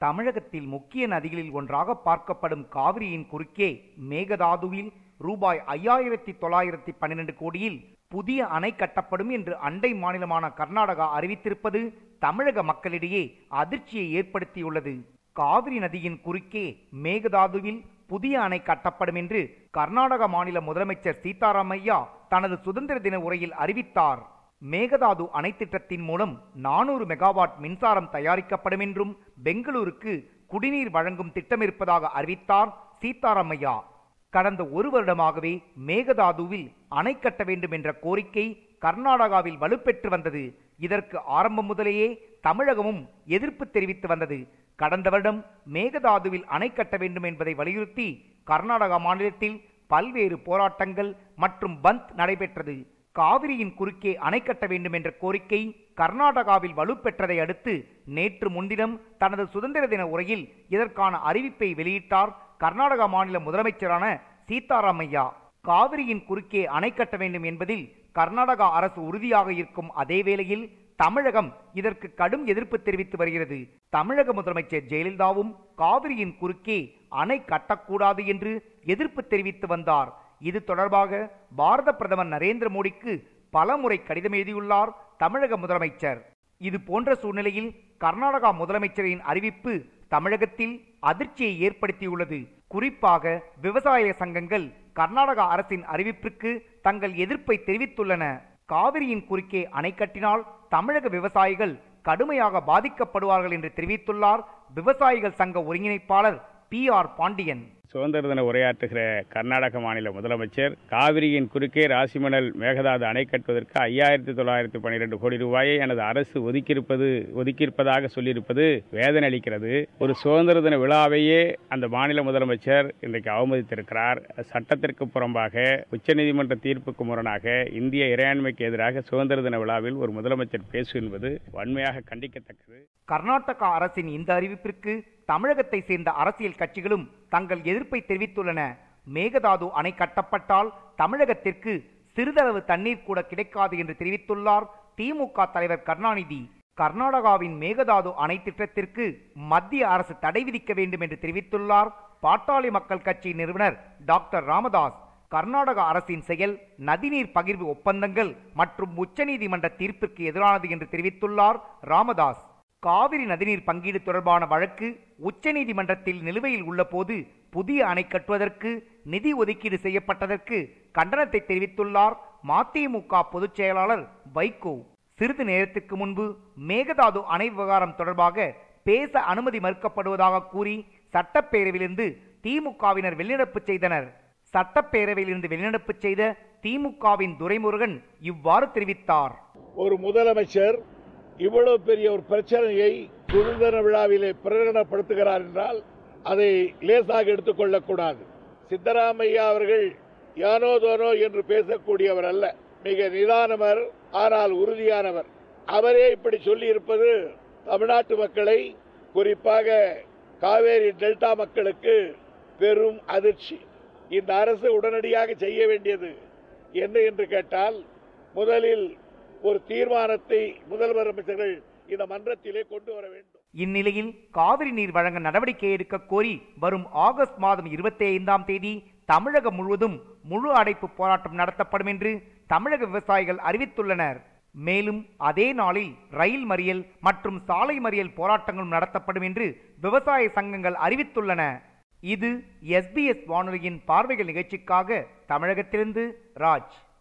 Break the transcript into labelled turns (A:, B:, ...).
A: தமிழகத்தில் முக்கிய நதிகளில் ஒன்றாக பார்க்கப்படும் காவிரியின் குறுக்கே மேகதாதுவில் ரூபாய் ஐயாயிரத்தி தொள்ளாயிரத்தி பன்னிரண்டு கோடியில் புதிய அணை கட்டப்படும் என்று அண்டை மாநிலமான கர்நாடகா அறிவித்திருப்பது தமிழக மக்களிடையே அதிர்ச்சியை ஏற்படுத்தியுள்ளது காவிரி நதியின் குறுக்கே மேகதாதுவில் புதிய அணை கட்டப்படும் என்று கர்நாடக மாநில முதலமைச்சர் சீதாராமையா தனது சுதந்திர தின உரையில் அறிவித்தார் மேகதாது அணை திட்டத்தின் மூலம் நானூறு மெகாவாட் மின்சாரம் தயாரிக்கப்படும் என்றும் பெங்களூருக்கு குடிநீர் வழங்கும் திட்டம் இருப்பதாக அறிவித்தார் சீதாராமையா கடந்த ஒரு வருடமாகவே மேகதாதுவில் அணை கட்ட வேண்டும் என்ற கோரிக்கை கர்நாடகாவில் வலுப்பெற்று வந்தது இதற்கு ஆரம்பம் முதலேயே தமிழகமும் எதிர்ப்பு தெரிவித்து வந்தது கடந்த வருடம் மேகதாதுவில் அணை கட்ட வேண்டும் என்பதை வலியுறுத்தி கர்நாடகா மாநிலத்தில் பல்வேறு போராட்டங்கள் மற்றும் பந்த் நடைபெற்றது காவிரியின் குறுக்கே அணை கட்ட வேண்டும் என்ற கோரிக்கை கர்நாடகாவில் வலுப்பெற்றதை அடுத்து நேற்று முன்தினம் தனது சுதந்திர தின உரையில் இதற்கான அறிவிப்பை வெளியிட்டார் கர்நாடகா மாநில முதலமைச்சரான சீதாராமையா காவிரியின் குறுக்கே அணை கட்ட வேண்டும் என்பதில் கர்நாடகா அரசு உறுதியாக இருக்கும் அதே வேளையில் தமிழகம் இதற்கு கடும் எதிர்ப்பு தெரிவித்து வருகிறது தமிழக முதலமைச்சர் ஜெயலலிதாவும் காவிரியின் குறுக்கே அணை கட்டக்கூடாது என்று எதிர்ப்பு தெரிவித்து வந்தார் இது தொடர்பாக பாரத பிரதமர் நரேந்திர மோடிக்கு பலமுறை கடிதம் எழுதியுள்ளார் தமிழக முதலமைச்சர் இது போன்ற சூழ்நிலையில் கர்நாடகா முதலமைச்சரின் அறிவிப்பு தமிழகத்தில் அதிர்ச்சியை ஏற்படுத்தியுள்ளது குறிப்பாக விவசாய சங்கங்கள் கர்நாடகா அரசின் அறிவிப்பிற்கு தங்கள் எதிர்ப்பை தெரிவித்துள்ளன காவிரியின் குறுக்கே அணை கட்டினால் தமிழக விவசாயிகள் கடுமையாக பாதிக்கப்படுவார்கள் என்று தெரிவித்துள்ளார் விவசாயிகள் சங்க ஒருங்கிணைப்பாளர் பி ஆர் பாண்டியன்
B: சுதந்திர தின உரையாற்றுகிற கர்நாடக மாநில முதலமைச்சர் காவிரியின் குறுக்கே ராசிமணல் மேகதாது அணை கட்டுவதற்கு ஐயாயிரத்தி தொள்ளாயிரத்தி பன்னிரெண்டு கோடி ரூபாயை எனது அரசு ஒதுக்கியிருப்பது ஒதுக்கியிருப்பதாக சொல்லியிருப்பது வேதனை அளிக்கிறது ஒரு சுதந்திர தின விழாவையே அந்த மாநில முதலமைச்சர் இன்றைக்கு அவமதித்திருக்கிறார் சட்டத்திற்கு புறம்பாக உச்சநீதிமன்ற தீர்ப்புக்கு முரணாக இந்திய இறையாண்மைக்கு எதிராக சுதந்திர தின விழாவில் ஒரு முதலமைச்சர் பேசு என்பது வன்மையாக கண்டிக்கத்தக்கது
A: கர்நாடகா அரசின் இந்த அறிவிப்பிற்கு தமிழகத்தை சேர்ந்த அரசியல் கட்சிகளும் தங்கள் எதிர்ப்பை தெரிவித்துள்ளன மேகதாது அணை கட்டப்பட்டால் தமிழகத்திற்கு சிறிதளவு தண்ணீர் கூட கிடைக்காது என்று தெரிவித்துள்ளார் திமுக தலைவர் கருணாநிதி கர்நாடகாவின் மேகதாது அணை திட்டத்திற்கு மத்திய அரசு தடை விதிக்க வேண்டும் என்று தெரிவித்துள்ளார் பாட்டாளி மக்கள் கட்சி நிறுவனர் டாக்டர் ராமதாஸ் கர்நாடக அரசின் செயல் நதிநீர் பகிர்வு ஒப்பந்தங்கள் மற்றும் உச்சநீதிமன்ற தீர்ப்பிற்கு எதிரானது என்று தெரிவித்துள்ளார் ராமதாஸ் காவிரி நதிநீர் பங்கீடு தொடர்பான வழக்கு உச்சநீதிமன்றத்தில் நிலுவையில் உள்ள போது புதிய அணை கட்டுவதற்கு நிதி ஒதுக்கீடு செய்யப்பட்டதற்கு கண்டனத்தை தெரிவித்துள்ளார் மதிமுக பொதுச் செயலாளர் வைகோ சிறிது நேரத்துக்கு முன்பு மேகதாது அணை விவகாரம் தொடர்பாக பேச அனுமதி மறுக்கப்படுவதாக கூறி சட்டப்பேரவையிலிருந்து திமுகவினர் வெளிநடப்பு செய்தனர் சட்டப்பேரவையிலிருந்து வெளிநடப்பு செய்த திமுகவின் துரைமுருகன் இவ்வாறு தெரிவித்தார்
C: ஒரு முதலமைச்சர் இவ்வளவு பெரிய ஒரு பிரச்சனையை சுதந்திர விழாவிலே பிரகடனப்படுத்துகிறார் என்றால் அதை லேசாக எடுத்துக்கொள்ளக்கூடாது சித்தராமையா அவர்கள் யானோ தோனோ என்று பேசக்கூடியவர் அல்ல மிக நிதானவர் ஆனால் உறுதியானவர் அவரே இப்படி சொல்லி இருப்பது தமிழ்நாட்டு மக்களை குறிப்பாக காவேரி டெல்டா மக்களுக்கு பெரும் அதிர்ச்சி இந்த அரசு உடனடியாக செய்ய வேண்டியது என்ன என்று கேட்டால் முதலில் ஒரு தீர்மானத்தை முதல்வர் அமைச்சர்கள் இந்த மன்றத்திலே கொண்டு வர வேண்டும்
A: இந்நிலையில் காவிரி நீர் வழங்க நடவடிக்கை எடுக்க கோரி வரும் ஆகஸ்ட் மாதம் இருபத்தி ஐந்தாம் தேதி தமிழகம் முழுவதும் முழு அடைப்பு போராட்டம் நடத்தப்படும் என்று தமிழக விவசாயிகள் அறிவித்துள்ளனர் மேலும் அதே நாளில் ரயில் மறியல் மற்றும் சாலை மறியல் போராட்டங்களும் நடத்தப்படும் என்று விவசாய சங்கங்கள் அறிவித்துள்ளன இது எஸ்பிஎஸ் வானொலியின் பார்வைகள் நிகழ்ச்சிக்காக தமிழகத்திலிருந்து ராஜ்